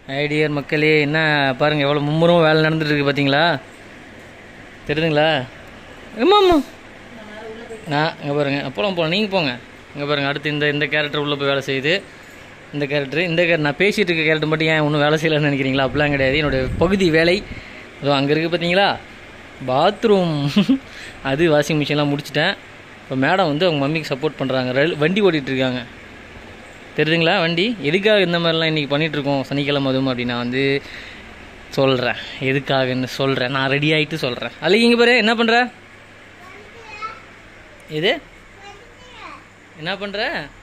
ஐடியர் மக்களே என்ன பாருங்கள் எவ்வளோ மும்முரம் வேலை நடந்துட்டு இருக்கு பார்த்தீங்களா தெரியுதுங்களா ஆமாம்மா நான் இங்கே பாருங்கள் போகலாம் போகலாம் நீங்கள் போங்க இங்கே பாருங்கள் அடுத்து இந்த இந்த கேரக்டர் உள்ளே போய் வேலை செய்யுது இந்த கேரக்டர் இந்த கேரக்டர் நான் பேசிகிட்டு இருக்க கேரக்டர் மட்டும் ஏன் ஒன்றும் வேலை செய்யலைன்னு நினைக்கிறீங்களா அப்படிலாம் கிடையாது என்னுடைய பகுதி வேலை அதோ அங்கே இருக்குது பார்த்தீங்களா பாத்ரூம் அது வாஷிங் மிஷின்லாம் முடிச்சிட்டேன் இப்போ மேடம் வந்து அவங்க மம்மிக்கு சப்போர்ட் பண்ணுறாங்க ரயில் வண்டி ஓட்டிகிட்டு இருக்காங்க தெரியுதுங்களா வண்டி எதுக்காக இந்த மாதிரிலாம் இன்றைக்கி பண்ணிகிட்ருக்கோம் சனிக்கிழமை அதுவும் அப்படி நான் வந்து சொல்கிறேன் எதுக்காகன்னு சொல்கிறேன் நான் ரெடி ஆகிட்டு சொல்கிறேன் அல்ல இங்கே பாரு என்ன பண்ணுற எது என்ன பண்ணுற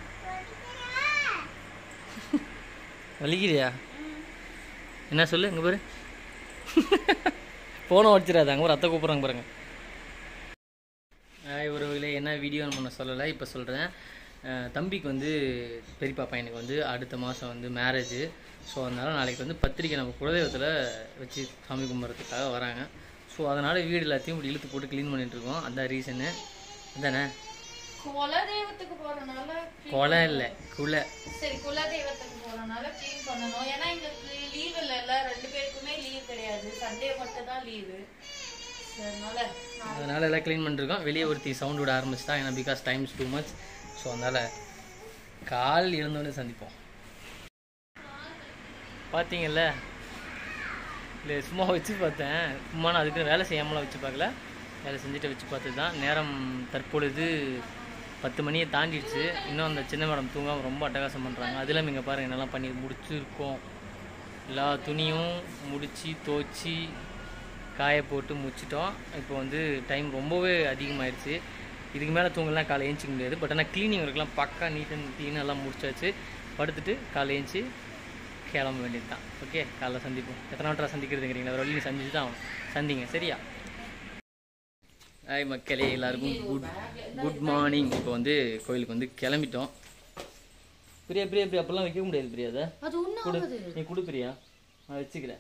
வலிக்கிறியா என்ன சொல்லு இங்கே பாரு ஃபோனை உடச்சிடாத அங்கே ஒரு அத்தை கூப்பிட்றாங்க பாருங்க ஹாய் உறவுகளே என்ன வீடியோ நம்ம சொல்லலை இப்போ சொல்கிறேன் தம்பிக்கு வந்து பெரியப்பா பையனுக்கு வந்து அடுத்த மாதம் வந்து மேரேஜு ஸோ அதனால் நாளைக்கு வந்து பத்திரிக்கை நம்ம குலதெய்வத்தில் வச்சு சாமி கும்பிட்றதுக்காக வராங்க ஸோ அதனால் வீடு எல்லாத்தையும் இப்படி இழுத்து போட்டு க்ளீன் பண்ணிட்டு இருக்கோம் அதான் ரீசனு அதானே குலதெய்வத்துக்கு போறனால கொலை இல்லை குலை சரி குலதெய்வத்துக்கு போறனால க்ளீன் பண்ணணும் ஏன்னா எங்களுக்கு லீவ் இல்லைல்ல ரெண்டு பேருக்குமே லீவ் கிடையாது சண்டே மட்டும் தான் லீவு அதனால நான் அதனால் எல்லாம் க்ளீன் பண்ணிருக்கோம் வெளியே ஒருத்தி சவுண்ட் விட ஆரம்பிச்சிட்டா ஏன்னா because times too much so அதனால் கால் எழுந்தோடனே சந்திப்போம் பார்த்தீங்கல்ல இல்லை சும்மா வச்சு பார்த்தேன் சும்மா நான் அதுக்கு வேலை செய்யாமலாம் வச்சு பார்க்கல வேலை செஞ்சுட்டு வச்சு பார்த்தது தான் நேரம் தற்பொழுது பத்து மணியை தாண்டிடுச்சு இன்னும் அந்த சின்ன மேடம் தூங்காமல் ரொம்ப அட்டகாசம் பண்ணுறாங்க அது இல்லாமல் இங்கே பாருங்கள் என்னெல்லாம் பண்ணி முடிச்சிருக்கோம் எல்லா துணியும் முடித்து துவச்சி காய போட்டு முடிச்சிட்டோம் இப்போ வந்து டைம் ரொம்பவே அதிகமாகிடுச்சு இதுக்கு மேலே தூங்கலாம் காலை ஏஞ்சிக்க முடியாது பட் ஆனால் க்ளீனிங் ஒர்க்லாம் பக்கா நீட் அண்ட் க்ளீன் எல்லாம் முடிச்சாச்சு படுத்துட்டு காலை ஏஞ்சி கிளம்ப வேண்டியது தான் ஓகே காலைல சந்திப்போம் எத்தனை நாட்டா சந்திக்கிறதுங்கிறீங்களா ஒரு வழி சந்திச்சு தான் ஆகணும் சந்திங்க சரியா ஹாய் மக்களே எல்லாருக்கும் குட் குட் மார்னிங் இப்போ வந்து கோயிலுக்கு வந்து கிளம்பிட்டோம் பிரியா பிரியா பிரியா அப்பெல்லாம் வைக்க முடியாது பிரியா அதை அது ஒன்றும் கொடு நீ கொடு பிரியா நான் வச்சுக்கிறேன்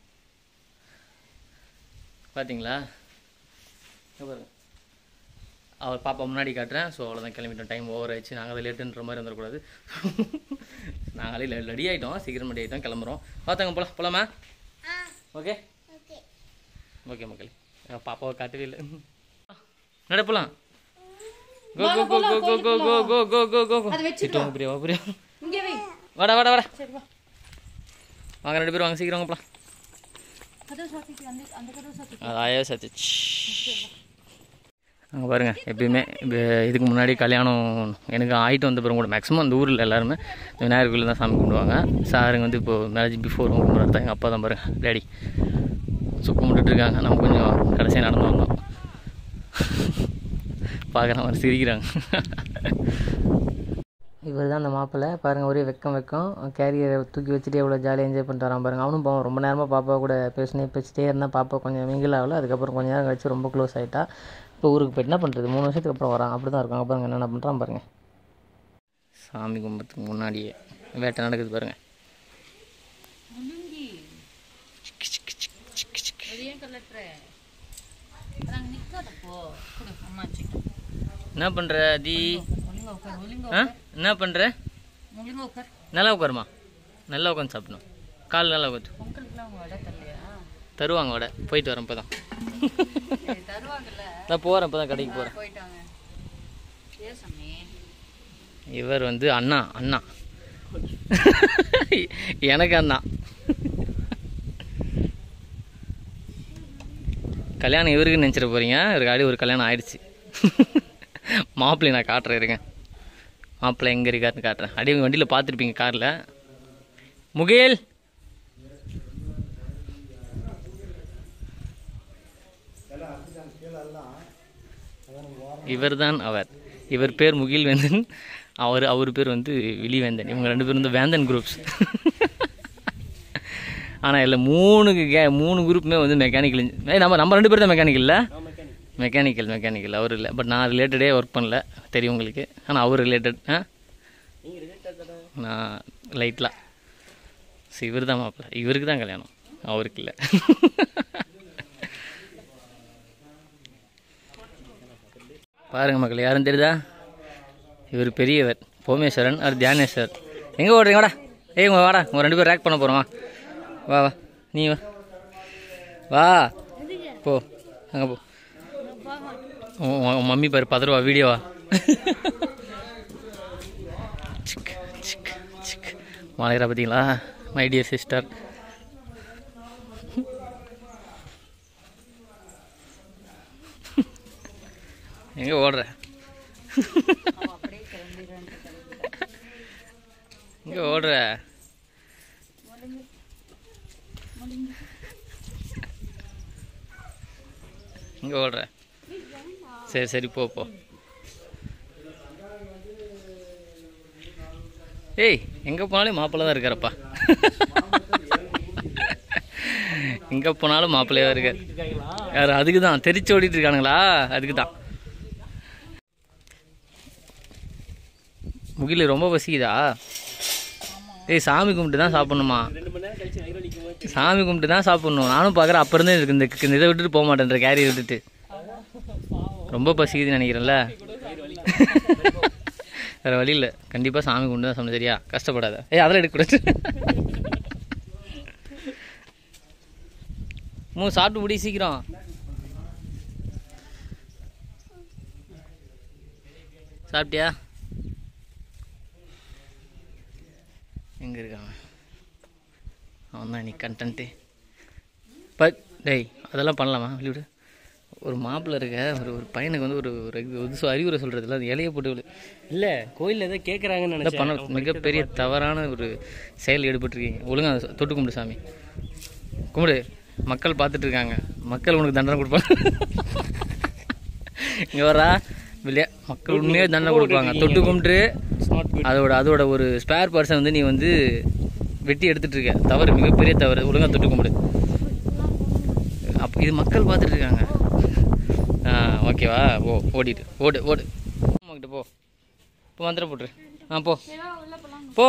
பார்த்தீங்களா இங்க பாருங்க அவர் பாப்பா முன்னாடி காட்டுறேன் ஸோ அவ்வளோதான் கிளம்பிட்டோம் டைம் ஓவர் ஆயிடுச்சு நாங்கள் அதை லேட்டுன்ற மாதிரி வந்துடக்கூடாது நாங்களே ரெடி ஆகிட்டோம் சீக்கிரம் ரெடி ஆகிட்டோம் கிளம்புறோம் பார்த்தாங்க போலாம் போலாமா ஓகே ஓகே மக்கள் பாப்பாவை காட்டவே இல்லை நடப்பலாம் கோ கோ கோ கோ கோ கோ கோ கோ கோ கோ கோ அது வச்சுட்டு திட்டுவாங்க பிரியா வா பிரியா இங்கே வை வாடா வாடா வாடா சரி வா வாங்க ரெண்டு பேரும் வாங்க சீக்கிரம் வாங்க போலாம் கதவு சாத்திட்டு அந்த அந்த கதவு சாத்தி அது ஆயா சத்திச் அங்கே பாருங்க எப்பயுமே இப்போ இதுக்கு முன்னாடி கல்யாணம் எனக்கு ஆகிட்டு வந்த பிறகு கூட மேக்ஸிமம் அந்த ஊரில் எல்லாருமே விநாயகர் கோயிலில் தான் சாமி கும்பிடுவாங்க சாருங்க வந்து இப்போ மேரேஜ் பிஃபோர் கும்பிட்றது எங்கள் அப்பா தான் பாருங்க டேடி ஸோ கும்பிட்டுட்டு இருக்காங்க நம்ம கொஞ்சம் கடைசியாக நடந்து வந்தோம் பார்க்குற மாதிரி சிரிக்கிறாங்க இவர் தான் அந்த மாப்பிள்ளை பாருங்கள் ஒரே வெக்கம் வெக்கம் கேரியரை தூக்கி வச்சுட்டு எவ்வளோ ஜாலியாக என்ஜாய் பண்ணிட்டு வரான் பாருங்க அவனும் பாவம் ரொம்ப நேரமாக பாப்பா கூட பேசினே பேசிட்டே இருந்தால் பாப்பா கொஞ்சம் மிங்கிள் ஆகல அதுக்கப்புறம் கொஞ்ச நேரம் கழிச்சு ரொம்ப க்ளோஸ் ஆகிட்டா இப்போ ஊருக்கு போயிட்டு என்ன பண்ணுறது மூணு வருஷத்துக்கு அப்புறம் வரான் அப்படி தான் இருக்காங்க பாருங்க என்னென்ன பண்ணுறான் பாருங்க சாமி கும்பத்துக்கு முன்னாடியே வேட்டை நடக்குது பாருங்க அது ஏன் கலட்டுற நாங்கள் நிற்காதப்போ கொடு அம்மா வச்சுக்கிட்டோம் என்ன பண்ணுற தி ஒழுங்கா உட்கார் ஒழுங்கா ஆ என்ன பண்ணுற ஒழுங்கா உட்கார் நல்லா உட்காருமா நல்லா உட்காந்து சாப்பிடணும் கால் நல்லா உட்காந்து பொங்கலுக்குலாம் அவங்க வடை தரலையா தருவாங்க வடை போயிட்டு வரேன் இப்போ தான் சரி தருவாங்கல்ல நான் போகிறேன் இப்போ தான் கடைக்கு போகிறேன் போயிட்டாங்க ஏன் சாமி இவர் வந்து அண்ணா அண்ணா எனக்கு அண்ணா கல்யாணம் இவருக்கு நினச்சிட போகிறீங்க இவருக்கு ஆடி ஒரு கல்யாணம் ஆயிடுச்சு மாப்பிள்ளை நான் காட்டுறேன் இருங்க மாப்பிள்ளை எங்கே இருக்காருன்னு காட்டுறேன் அப்படியே வண்டியில் பார்த்துருப்பீங்க காரில் முகேல் இவர்தான் அவர் இவர் பேர் முகில்வேந்தன் அவர் அவர் பேர் வந்து விழிவேந்தன் இவங்க ரெண்டு பேரும் வந்து வேந்தன் குரூப்ஸ் ஆனால் இல்லை மூணு கே மூணு குரூப்புமே வந்து மெக்கானிக்கல் நம்ம நம்ம ரெண்டு பேர் தான் மெக்கானிக்கல் இல்லை மெக்கானிக்கல் மெக்கானிக்கல் அவர் இல்லை பட் நான் ரிலேட்டடே ஒர்க் பண்ணல தெரியும் உங்களுக்கு ஆனால் அவர் ரிலேட்டட் ஆ நான் லைட்லாம் ஸோ இவர் தான் மாப்பிள்ள இவருக்கு தான் கல்யாணம் அவருக்கு இல்லை பாருங்க மக்கள் யாரும் தெரியுதா இவர் பெரியவர் போமேஸ்வரன் அவர் தியானேஸ்வர் எங்கே ஓடுறீங்க வாடா ஏய் உங்க வாடா உங்க ரெண்டு பேரும் ரேக் பண்ண போகிறோம் வா வா நீ வா வா போ அங்கே போ உன் உன் உன் மம்மி பாரு பதறுவா வீடியோவா சிக் சிக் சிக் மலையிற பார்த்தீங்களா மை டியர் சிஸ்டர் எங்கே ஓடுற எங்கே ஓடுற எங்கே ஓடுற சரி சரி போ போ ஏய் எங்கே போனாலும் மாப்பிள்ளை தான் இருக்காரப்பா எங்கே போனாலும் மாப்பிள்ளையாக இருக்கார் யார் அதுக்கு தான் தெரிச்சு ஓடிட்டு இருக்கானுங்களா அதுக்கு தான் முகில் ரொம்ப பசிக்குதா ஏய் சாமி கும்பிட்டு தான் சாப்பிட்ணுமா சாமி கும்பிட்டு தான் சாப்பிட்ணும் நானும் பார்க்குறேன் அப்போ இருந்தே இருக்கு இந்த இந்த இதை விட்டுட்டு போக மாட்டேன்ற கேரியை விட்டுட்டு ரொம்ப பசிக்குதுன்னு நினைக்கிறேன்ல வேற வழி இல்லை கண்டிப்பாக சாமி கும்பிட்டு தான் சாப்பிடணும் சரியா கஷ்டப்படாத ஏய் அதெல்லாம் எடுக்கக்கூடாது மூ சாப்பிட்டு முடி சீக்கிரம் சாப்பிட்டியா எங்கே இருக்கான் அவன் தான் நீ கண்டன்ட்டு பட் டேய் அதெல்லாம் பண்ணலாமா வெளிவிடு ஒரு மாப்பிள்ளை இருக்க ஒரு ஒரு பையனுக்கு வந்து ஒரு ஒரு இது ஒரு அறிவுரை சொல்கிறதுல அது இலைய போட்டு விழு. இல்ல கோயில்ல ஏதோ கேக்குறாங்கன்னு இதை நினைச்சேன் பண்ண மிகப்பெரிய தவறான ஒரு செயல் ஈடுபட்டிருக்கீங்க ஒழுங்கா அதை தொட்டு கும்பிடு சாமி கும்பிடு மக்கள் பார்த்துட்டு இருக்காங்க மக்கள் உனக்கு தண்டனை கொடுப்பாங்க இங்கே வரா இல்லையா மக்கள் உண்மையாக தண்டனை கொடுப்பாங்க தொட்டு கும்பிட்டு It's not good. அதோட அதோட ஒரு ஸ்பேர் பர்சன் வந்து நீ வந்து வெட்டி எடுத்துட்டு இருக்க தவறு மிகப்பெரிய தவறு ஒழுங்கா தொட்டு கும்பிடு அப்போ இது மக்கள் பார்த்துட்டு இருக்காங்க ஆ ஓகேவா ஓ ஓடிட்டு ஓடு ஓடு அம்மாக்கிட்ட போ இப்போ மந்திரம் போட்டுரு ஆ போ போ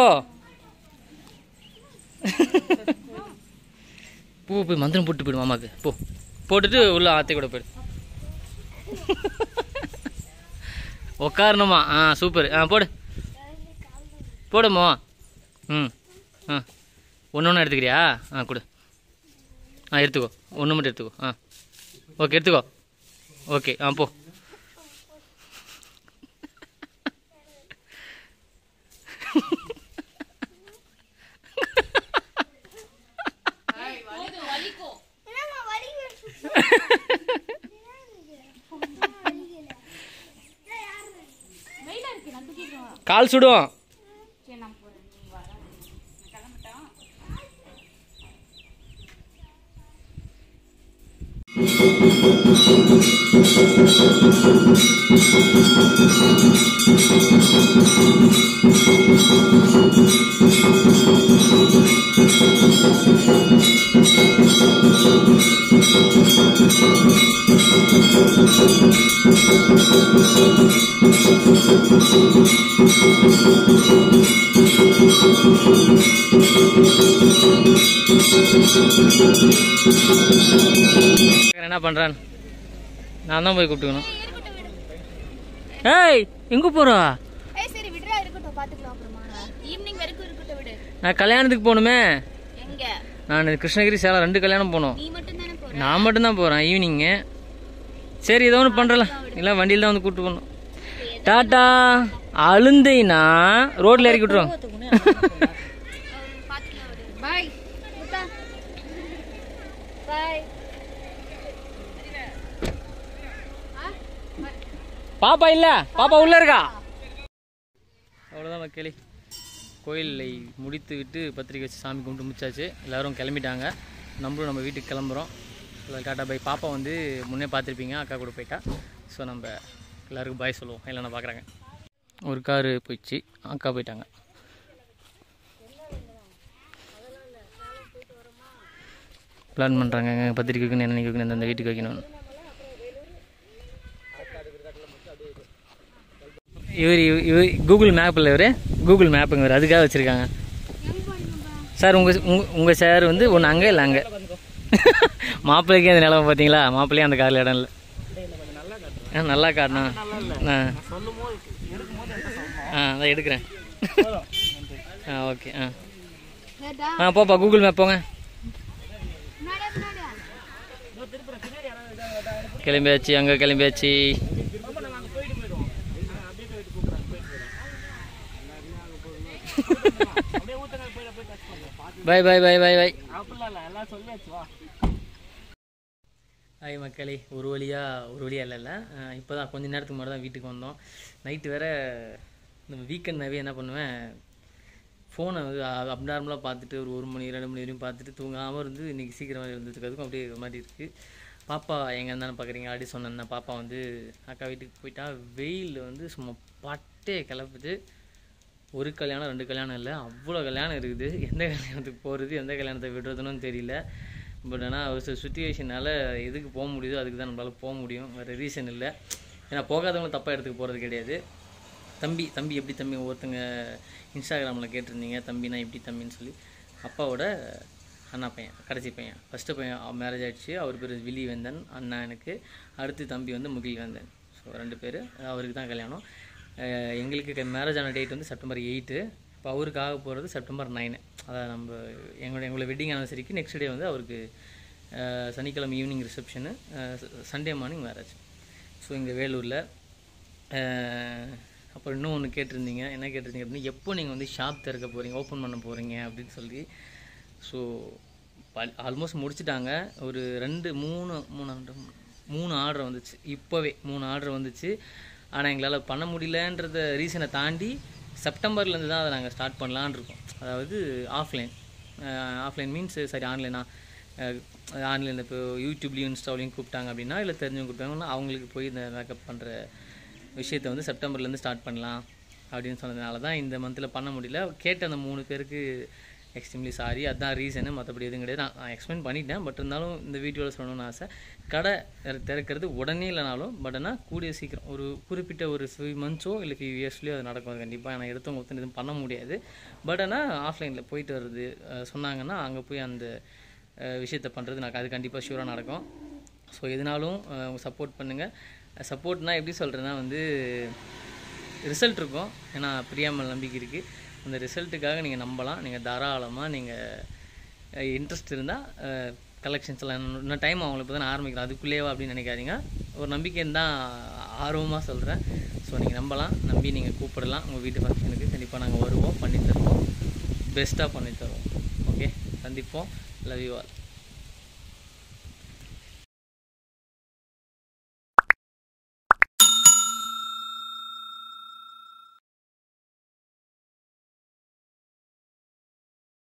போ போய் மந்திரம் போட்டு போயிடு மாமாக்கு போ போட்டுட்டு உள்ள ஆத்தை கூட போயிடு உக்காரணுமா ஆ சூப்பர் ஆ போடு போடுமோ ம் ஆ ஒன்று ஒன்று எடுத்துக்கிறியா ஆ கொடு ஆ எடுத்துக்கோ ஒன்று மட்டும் எடுத்துக்கோ ஆ ஓகே எடுத்துக்கோ ஓகே ஆ போ கால் சுடும் என்ன பண்றான் நான் தான் போய் கூப்பிட்டுக்கணும் ஏய் எங்க போறா ஏய் சரி விடுறா இருக்கட்டும் பாத்துக்கலாம் அப்புறமா ஈவினிங் வரைக்கும் இருக்கட்டும் விடு நான் கல்யாணத்துக்கு போகணுமே எங்க நான் கிருஷ்ணகிரி சேலம் ரெண்டு கல்யாணம் போகணும் நீ மட்டும் தானே போற நான் மட்டும்தான் போகிறேன் ஈவினிங்கு சரி ஏதோ ஒன்று பண்ணுறல இல்லை வண்டியில் தான் வந்து கூப்பிட்டு போகணும் டாட்டா அழுந்தைனா ரோட்டில் இறக்கி விட்ருவோம் பாத்துக்கலாம் விடு பாய் முத்தா பாய் பாப்பா இல்லை பாப்பா உள்ளே இருக்கா அவ்வளோதான் மக்களே கோயிலை முடித்து விட்டு பத்திரிக்கை வச்சு சாமி கும்பிட்டு முடிச்சாச்சு எல்லோரும் கிளம்பிட்டாங்க நம்மளும் நம்ம வீட்டுக்கு கிளம்புறோம் டாட்டா பை பாப்பா வந்து முன்னே பார்த்துருப்பீங்க அக்கா கூட போயிட்டா ஸோ நம்ம எல்லாருக்கும் பாய் சொல்லுவோம் இல்லைன்னா பார்க்குறாங்க ஒரு காரு போயிடுச்சு அக்கா போயிட்டாங்க பிளான் பண்ணுறாங்க பத்திரிக்கை வைக்கணும் என்னென்னைக்கு வைக்கணும் இந்த வீட்டுக்கு வைக்கணும்னு இவர் இவர் கூகுள் மேப்பில் இவர் கூகுள் மேப்புங்க இவர் அதுக்காக வச்சுருக்காங்க சார் உங்கள் உங்கள் உங்கள் சார் வந்து ஒன்று அங்கே இல்லை அங்கே மாப்பிள்ளைக்கே அந்த நிலமை பார்த்தீங்களா மாப்பிள்ளையே அந்த காரில் இடம் இல்லை ஆ நல்லா காரணா ஆ ஆ அதான் எடுக்கிறேன் ஆ ஓகே ஆ ஆ போப்பா கூகுள் மேப் போங்க கிளம்பியாச்சு அங்கே கிளம்பியாச்சு bye bye bye bye bye hi மக்களே ஒரு வழியாக ஒரு வழியாக இல்லைல்ல இப்போ தான் கொஞ்ச நேரத்துக்கு முன்னாடி தான் வீட்டுக்கு வந்தோம் நைட்டு வேற இந்த வீக்கெண்ட்னாவே என்ன பண்ணுவேன் ஃபோனை வந்து அப்நார்மலாக பார்த்துட்டு ஒரு ஒரு மணி ரெண்டு மணி வரையும் பார்த்துட்டு தூங்காமல் இருந்து இன்றைக்கி சீக்கிரமாக இருந்ததுக்கு அப்படியே ஒரு மாதிரி இருக்குது பாப்பா எங்கே இருந்தாலும் பார்க்குறீங்க ஆடி சொன்னேன் பாப்பா வந்து அக்கா வீட்டுக்கு போயிட்டா வெயில் வந்து சும்மா பட்டே கிளப்புது ஒரு கல்யாணம் ரெண்டு கல்யாணம் இல்லை அவ்வளோ கல்யாணம் இருக்குது எந்த கல்யாணத்துக்கு போகிறது எந்த கல்யாணத்தை விடுறதுன்னு தெரியல பட் ஆனால் ஒரு சில சுச்சுவேஷனால் எதுக்கு போக முடியுதோ அதுக்கு தான் நம்மளால் போக முடியும் வேறு ரீசன் இல்லை ஏன்னா போகாதவங்களும் தப்பாக இடத்துக்கு போகிறது கிடையாது தம்பி தம்பி எப்படி தம்பி ஒருத்தங்க இன்ஸ்டாகிராமில் கேட்டிருந்தீங்க தம்பினா எப்படி தம்பின்னு சொல்லி அப்பாவோட அண்ணா பையன் கடைசி பையன் ஃபஸ்ட்டு பையன் மேரேஜ் ஆயிடுச்சு அவர் பேர் வில்லி வேந்தன் அண்ணா எனக்கு அடுத்து தம்பி வந்து முகில் வேந்தன் ஸோ ரெண்டு பேர் அவருக்கு தான் கல்யாணம் அஹ் எங்களுக்கு மேரேஜ் ஆன டேட் வந்து செப்டம்பர் எயிட்டு இப்போ அவருக்கு ஆக போகிறது செப்டம்பர் நைனு அதாவது நம்ம எங்களோட எங்களோட வெட்டிங் ஆனிவர்சரிக்கு நெக்ஸ்ட் டே வந்து அவருக்கு அஹ், சனிக்கிழமை evening reception Sunday morning marriage so இங்கே வேலூரில் அப்புறம் இன்னும் ஒன்று கேட்டிருந்தீங்க என்ன கேட்டிருந்தீங்க அப்படின்னா எப்போ நீங்கள் வந்து ஷாப் திறக்க போகிறீங்க ஓப்பன் பண்ண போகிறீங்க அப்படின்னு சொல்லி ஸோ ஆல்மோஸ்ட் முடிச்சிட்டாங்க ஒரு ரெண்டு மூணு மூணு ரெண்டு, மூணு ஆர்டர் வந்துச்சு இப்போவே மூணு ஆர்டர் வந்துச்சு ஆனால் எங்களால் பண்ண முடியலன்றத ரீசனை தாண்டி செப்டம்பர்லேருந்து தான் அதை நாங்கள் ஸ்டார்ட் பண்ணலான்னு இருக்கோம் அதாவது ஆஃப்லைன் ஆஃப்லைன் மீன்ஸ் சரி ஆன்லைனா ஆன்லைனில் இப்போ யூடியூப்லேயும் இன்ஸ்டாலையும் கூப்பிட்டாங்க அப்படின்னா இல்லை தெரிஞ்சவங்க கூப்பிட்டாங்கன்னா அவங்களுக்கு போய் இந்த மேக்கப் பண்ணுற விஷயத்தை வந்து செப்டம்பர்லேருந்து ஸ்டார்ட் பண்ணலாம் அப்படின்னு சொன்னதுனால தான் இந்த மந்தில் பண்ண முடியல கேட்ட அந்த மூணு பேருக்கு எக்ஸ்ட்ரீம்லி சாரி அதுதான் ரீசனு மற்றபடி எதுவும் கிடையாது நான் எக்ஸ்பிளைன் பண்ணிட்டேன் பட் இருந்தாலும் இந்த வீடியோவில் சொல்லணும்னு ஆசை கடை திற- திறக்கிறது உடனே இல்லைனாலும் பட் ஆனால் கூடிய சீக்கிரம் ஒரு குறிப்பிட்ட ஒரு ஃபியூ மந்த்ஸோ இல்லை ஃபியூ இயர்ஸ்லையோ அது நடக்கும் கண்டிப்பாக நான் எடுத்தவங்க ஒருத்தன் எதுவும் பண்ண முடியாது பட் ஆனால் ஆஃப்லைனில் போயிட்டு வர்றது அஹ், சொன்னாங்கன்னா அங்கே போய் அந்த அஹ், விஷயத்தை பண்ணுறது எனக்கு அது கண்டிப்பாக ஷூராக நடக்கும் ஸோ எதுனாலும் சப்போர்ட் பண்ணுங்கள் சப்போர்ட்னா எப்படி சொல்கிறேன்னா வந்து ரிசல்ட் இருக்கும் ஏன்னா பிரியாமல் நம்பிக்கை இருக்குது அந்த ரிசல்ட்டுக்காக நீங்கள் நம்பலாம் நீங்கள் தாராளமாக நீங்கள் இன்ட்ரெஸ்ட் இருந்தால் கலெக்ஷன்ஸ் எல்லாம் இன்னும் இன்னும் டைம் அவங்களுக்கு இப்போ தான் ஆரம்பிக்கிறோம் அதுக்குள்ளேவா அப்படின்னு நினைக்காதீங்க ஒரு நம்பிக்கைன்னு தான் ஆர்வமாக சொல்கிறேன் ஸோ நீங்கள் நம்பலாம் நம்பி நீங்கள் கூப்பிடலாம் உங்கள் வீட்டு ஃபங்க்ஷனுக்கு கண்டிப்பாக நாங்கள் வருவோம் பண்ணி தருவோம் பெஸ்ட்டாக பண்ணி தருவோம் ஓகே சந்திப்போம் லவ் யூ ஆல்